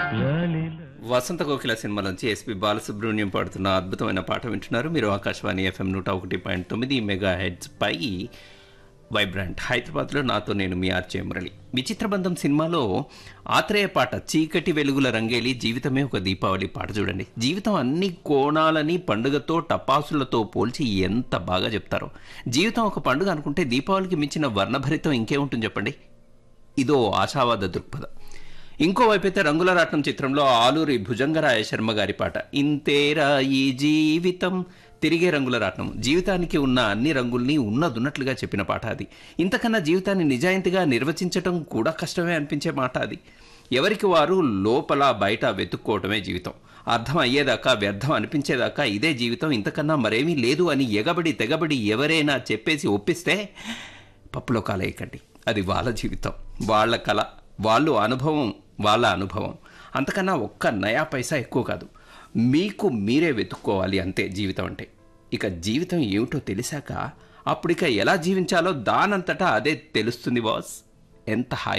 వసంత కోకిల సినిమా నుంచి ఎస్పి బాలసుబ్రహ్మణ్యం పాడుతున్న అద్భుతమైన పాట వింటున్నారు మీరు ఆకాశవాణి ఎఫ్ఎం నూట ఒకటి పాయింట్ తొమ్మిది మెగా హెడ్స్ పై వైబ్రాంట్ హైదరాబాద్లో నాతో నేను మీ ఆర్చే మురళి విచిత్ర బంధం సినిమాలో ఆత్రేయ పాట చీకటి వెలుగుల రంగేలి జీవితమే ఒక దీపావళి పాట చూడండి జీవితం అన్ని కోణాలని పండుగతో టపాసులతో పోల్చి ఎంత బాగా చెప్తారో జీవితం ఒక పండుగ అనుకుంటే దీపావళికి మించిన వర్ణభరితం ఇంకేముంటుంది చెప్పండి ఇదో ఆశావాద దృక్పథం ఇంకోవైపు అయితే రంగుల రాట్నం చిత్రంలో ఆలూరి భుజంగరాయ శర్మ గారి పాట ఇంతేరా ఈ జీవితం తిరిగే రంగుల రాట్నం జీవితానికి ఉన్న అన్ని రంగుల్ని ఉన్నదున్నట్లుగా చెప్పిన పాట అది ఇంతకన్నా జీవితాన్ని నిజాయితీగా నిర్వచించటం కూడా కష్టమే అనిపించే మాట అది ఎవరికి వారు లోపల బయట వెతుక్కోవటమే జీవితం అర్థం అయ్యేదాకా వ్యర్థం అనిపించేదాకా ఇదే జీవితం ఇంతకన్నా మరేమీ లేదు అని ఎగబడి తెగబడి ఎవరైనా చెప్పేసి ఒప్పిస్తే పప్పులో కాలేయకండి అది వాళ్ళ జీవితం వాళ్ళ కళ వాళ్ళు అనుభవం వాళ్ళ అనుభవం అంతకన్నా ఒక్క నయా పైసా ఎక్కువ కాదు మీకు మీరే వెతుక్కోవాలి అంతే జీవితం అంటే ఇక జీవితం ఏమిటో తెలిసాక అప్పుడు ఇక ఎలా జీవించాలో దానంతటా అదే తెలుస్తుంది బాస్ ఎంత హాయి